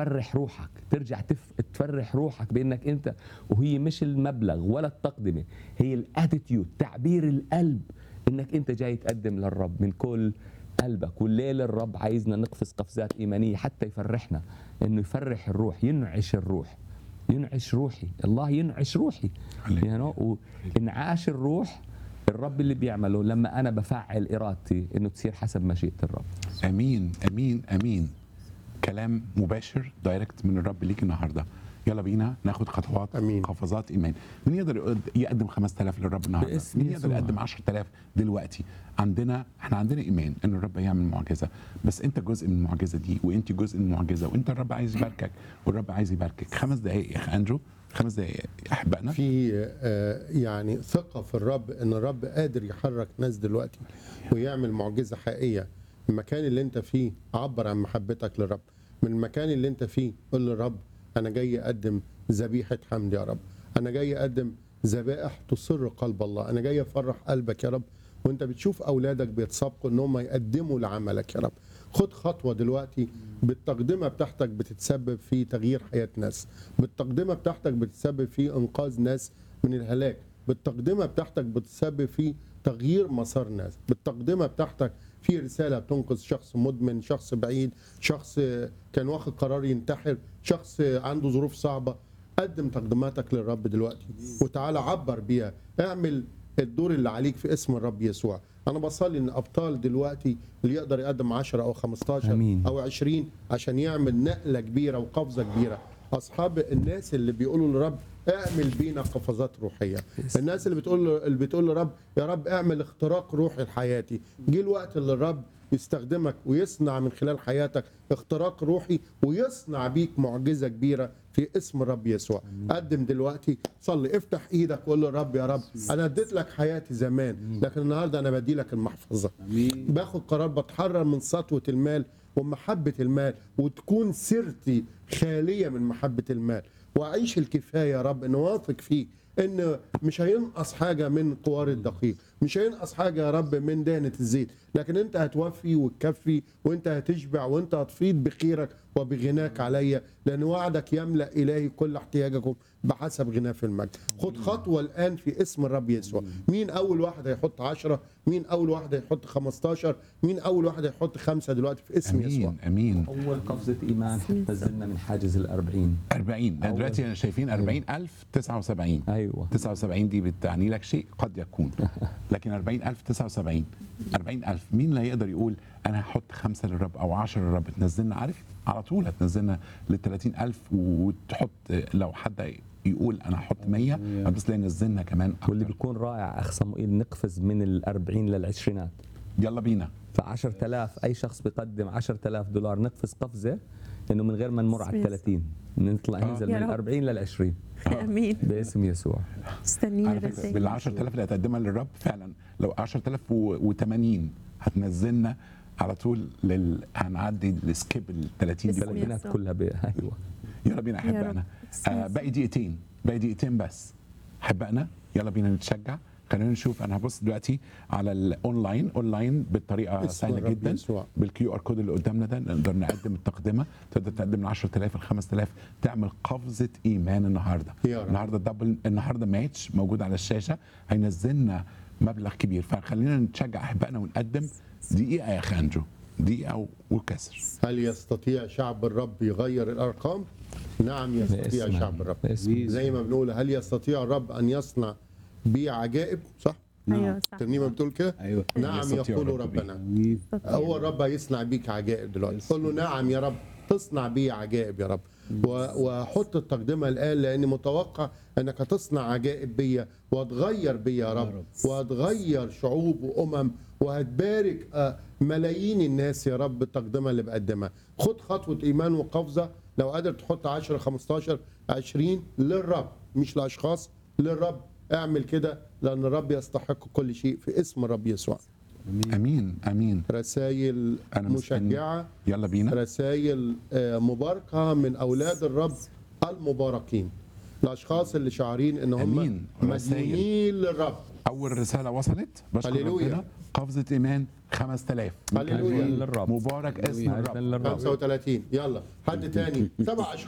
تفرح روحك ترجع تف... تفرح روحك بانك انت وهي مش المبلغ ولا التقدمه هي الاتيتيود تعبير القلب انك انت جاي تقدم للرب من كل قلبك والليل الرب عايزنا نقفز قفزات ايمانيه حتى يفرحنا انه يفرح الروح ينعش الروح ينعش روحي الله ينعش روحي عليك. يعني وانعاش الروح الرب اللي بيعمله لما انا بفعل ارادتي انه تصير حسب مشيئه الرب امين امين امين كلام مباشر دايركت من الرب ليك النهارده يلا بينا ناخد خطوات أمين. قفزات ايمان مين يقدر يقد- يقدم 5000 للرب النهارده باسم مين يقدر يسوع. يقدم 10000 دلوقتي عندنا احنا عندنا ايمان ان الرب هيعمل معجزه بس انت جزء من المعجزه دي وانت جزء من المعجزه وانت الرب عايز يباركك والرب عايز يباركك خمس دقائق يا اخ اندرو خمس دقائق احبائنا في آه، يعني ثقة في الرب ان الرب قادر يحرك ناس دلوقتي ويعمل معجزة حقيقية المكان اللي انت فيه عبر عن محبتك للرب من المكان اللي انت فيه قول للرب انا جاي اقدم ذبيحة حمد يا رب انا جاي اقدم ذبائح تسر قلب الله انا جاي افرح قلبك يا رب وانت بتشوف اولادك بيتسابقوا ان هم يقدموا لعملك يا رب خد خطوه دلوقتي بالتقدمه بتاعتك بتتسبب في تغيير حياه ناس بالتقدمه بتاعتك بتتسبب في انقاذ ناس من الهلاك بالتقدمه بتاعتك بتسبب في تغيير مسار ناس بالتقدمه بتاعتك في رساله بتنقذ شخص مدمن شخص بعيد شخص كان واخد قرار ينتحر شخص عنده ظروف صعبه قدم تقدماتك للرب دلوقتي وتعالى عبر بيها اعمل الدور اللي عليك في اسم الرب يسوع انا بصلي ان ابطال دلوقتي اللي يقدر يقدم 10 او 15 آمين. او 20 عشان يعمل نقله كبيره وقفزه كبيره اصحاب الناس اللي بيقولوا للرب اعمل بينا قفزات روحيه الناس اللي بتقول اللي بتقول للرب يا رب اعمل اختراق روحي لحياتي جه الوقت اللي الرب يستخدمك ويصنع من خلال حياتك اختراق روحي ويصنع بيك معجزه كبيره في اسم الرب يسوع قدم دلوقتي صلي افتح ايدك وقول للرب يا رب انا اديت لك حياتي زمان لكن النهارده انا بدي لك المحفظه باخد قرار بتحرر من سطوه المال ومحبه المال وتكون سيرتي خاليه من محبه المال واعيش الكفايه يا رب ان واثق فيك ان مش هينقص حاجه من قوار الدقيق مش هينقص حاجه يا رب من دهنه الزيت لكن انت هتوفي وتكفي وانت هتشبع وانت هتفيض بخيرك وبغناك عليا لان وعدك يملا الهي كل احتياجكم بحسب غناه في المجد خد خطوه الان في اسم الرب يسوع مين اول واحد هيحط عشرة مين اول واحد هيحط 15 مين اول واحد هيحط خمسة دلوقتي في اسم يسوع امين امين اول قفزه ايمان حتنزلنا من حاجز ال 40 40 أول. دلوقتي انا شايفين 40000 79 ايوه 79 دي بتعني لك شيء قد يكون لكن 40000 79 40000 مين اللي هيقدر يقول انا هحط خمسه للرب او 10 للرب تنزلنا عارف على طول هتنزلنا لل 30000 وتحط لو حد يقول انا هحط 100 بس لا ينزلنا كمان واللي أكتر. بيكون رائع اخ صموئيل نقفز من ال 40 للعشرينات يلا بينا ف 10000 اي شخص بيقدم 10000 دولار نقفز قفزه انه من غير ما نمر على ال 30 نطلع آه. ننزل يا من ال رب. 40 لل 20 امين باسم يسوع استنينا على فكره الرسائل بال 10000 اللي هتقدمها للرب فعلا لو 10080 هتنزلنا على طول لل... هنعدي السكيب ال 30 دي باسم كلها البنات يسوع. كلها ب... ايوه يلا بينا يا احبائنا رب. آه باقي دقيقتين باقي دقيقتين بس احبائنا يلا بينا نتشجع خلينا نشوف انا هبص دلوقتي على الاونلاين اونلاين بطريقه اسم سهله الرب جدا يسوع. بالكيو ار كود اللي قدامنا ده نقدر نقدم التقدمه تقدر تقدم ل 10000 ل 5000 تعمل قفزه ايمان النهارده يا رب. النهارده دبل النهارده ماتش موجود على الشاشه هينزلنا مبلغ كبير فخلينا نتشجع احبائنا ونقدم دقيقه يا اخي اندرو دقيقه وكسر هل يستطيع شعب الرب يغير الارقام نعم يستطيع باسم- شعب الرب باسم زي ما بنقول هل يستطيع الرب ان يصنع بي عجائب صح ايوه صح ترنيمه بتقول كده ايوه نعم يستطيع يقول الرب بي. ربنا استطيع. هو الرب هيصنع بيك عجائب دلوقتي قول له نعم يا رب تصنع بي عجائب يا رب و- وحط التقدمه الان لاني متوقع انك هتصنع عجائب بيا وهتغير بيا يا رب وهتغير شعوب وامم وهتبارك آه، ملايين الناس يا رب بالتقدمه اللي بقدمها خد خطوه ايمان وقفزه لو قادر تحط 10 15 20 للرب مش لاشخاص للرب اعمل كده لان الرب يستحق كل شيء في اسم الرب يسوع امين امين رسائل أنا مستني. مشجعة يلا بينا رسائل آه، مباركة من أولاد الرب المباركين الأشخاص اللي شعارين إن هم أمين. رسائل. مديونين للرب اول رساله وصلت بشكر هللويا. ربنا قفزه ايمان 5000 هللويا. للرب مبارك اسم مجدا الرب للرب 35 يلا حد تاني سبع